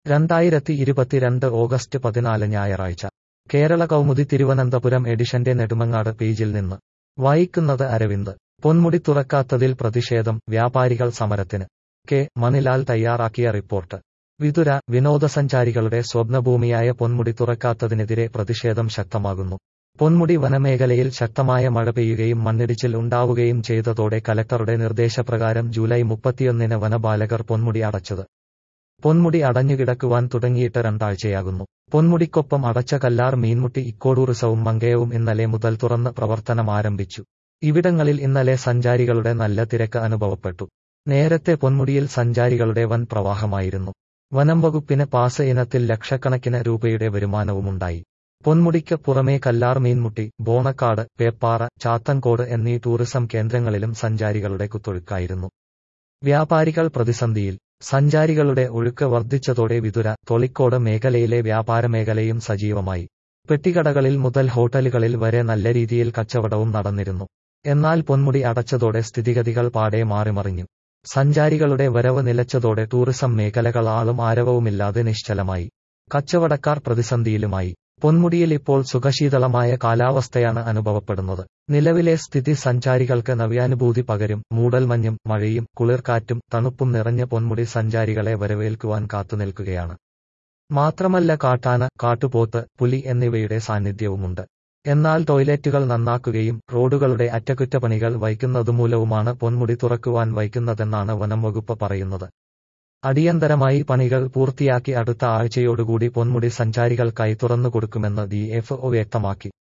രണ്ടായിരത്തി ഇരുപത്തിരണ്ട് ഓഗസ്റ്റ് പതിനാല് ഞായറാഴ്ച കേരള കൗമുദി തിരുവനന്തപുരം എഡിഷന്റെ നെടുമങ്ങാട് പേജിൽ നിന്ന് വായിക്കുന്നത് അരവിന്ദ് പൊന്മുടി തുറക്കാത്തതിൽ പ്രതിഷേധം വ്യാപാരികൾ സമരത്തിന് കെ മണിലാൽ തയ്യാറാക്കിയ റിപ്പോർട്ട് വിതുര വിനോദസഞ്ചാരികളുടെ സ്വപ്നഭൂമിയായ പൊന്മുടി തുറക്കാത്തതിനെതിരെ പ്രതിഷേധം ശക്തമാകുന്നു പൊന്മുടി വനമേഖലയിൽ ശക്തമായ മഴ പെയ്യുകയും മണ്ണിടിച്ചിൽ ഉണ്ടാവുകയും ചെയ്തതോടെ കലക്ടറുടെ നിർദ്ദേശപ്രകാരം ജൂലൈ മുപ്പത്തിയൊന്നിന് വനപാലകർ പൊന്മുടി അടച്ചത് പൊന്മുടി അടഞ്ഞുകിടക്കുവാൻ തുടങ്ങിയിട്ട് രണ്ടാഴ്ചയാകുന്നു പൊന്മുടിക്കൊപ്പം അടച്ച കല്ലാർ മീൻമുട്ടി ഇക്കോടൂറിസവും മങ്കയവും ഇന്നലെ മുതൽ തുറന്ന് പ്രവർത്തനം ആരംഭിച്ചു ഇവിടങ്ങളിൽ ഇന്നലെ സഞ്ചാരികളുടെ നല്ല തിരക്ക് അനുഭവപ്പെട്ടു നേരത്തെ പൊന്മുടിയിൽ സഞ്ചാരികളുടെ വൻ പ്രവാഹമായിരുന്നു വനം വകുപ്പിന് പാസ് ഇനത്തിൽ ലക്ഷക്കണക്കിന് രൂപയുടെ വരുമാനവുമുണ്ടായി പൊന്മുടിക്ക് പുറമേ കല്ലാർ മീൻമുട്ടി ബോണക്കാട് പേപ്പാറ ചാത്തൻകോട് എന്നീ ടൂറിസം കേന്ദ്രങ്ങളിലും സഞ്ചാരികളുടെ കുത്തൊഴുക്കായിരുന്നു വ്യാപാരികൾ പ്രതിസന്ധിയിൽ സഞ്ചാരികളുടെ ഒഴുക്ക് വർദ്ധിച്ചതോടെ വിതുര തൊളിക്കോട് മേഖലയിലെ വ്യാപാര മേഖലയും സജീവമായി പെട്ടികടകളിൽ മുതൽ ഹോട്ടലുകളിൽ വരെ നല്ല രീതിയിൽ കച്ചവടവും നടന്നിരുന്നു എന്നാൽ പൊന്മുടി അടച്ചതോടെ സ്ഥിതിഗതികൾ പാടെ മാറിമറിഞ്ഞു സഞ്ചാരികളുടെ വരവ് നിലച്ചതോടെ ടൂറിസം മേഖലകൾ ആളും ആരവവുമില്ലാതെ നിശ്ചലമായി കച്ചവടക്കാർ പ്രതിസന്ധിയിലുമായി പൊന്മുടിയിൽ ഇപ്പോൾ സുഖശീതളമായ കാലാവസ്ഥയാണ് അനുഭവപ്പെടുന്നത് നിലവിലെ സ്ഥിതി സഞ്ചാരികൾക്ക് നവ്യാനുഭൂതി പകരും മൂടൽമഞ്ഞും മഴയും കുളിർക്കാറ്റും തണുപ്പും നിറഞ്ഞ പൊന്മുടി സഞ്ചാരികളെ വരവേൽക്കുവാൻ കാത്തുനിൽക്കുകയാണ് മാത്രമല്ല കാട്ടാന കാട്ടുപോത്ത് പുലി എന്നിവയുടെ സാന്നിധ്യവുമുണ്ട് എന്നാൽ ടോയ്ലറ്റുകൾ നന്നാക്കുകയും റോഡുകളുടെ അറ്റകുറ്റപ്പണികൾ വൈകുന്നതുമൂലവുമാണ് പൊന്മുടി തുറക്കുവാൻ വൈകുന്നതെന്നാണ് വനം വകുപ്പ് പറയുന്നത് അടിയന്തരമായി പണികൾ പൂർത്തിയാക്കി അടുത്ത ആഴ്ചയോടുകൂടി പൊന്മുടി സഞ്ചാരികൾക്കായി തുറന്നുകൊടുക്കുമെന്ന് ഡി എഫ് ഒ വ്യക്തമാക്കി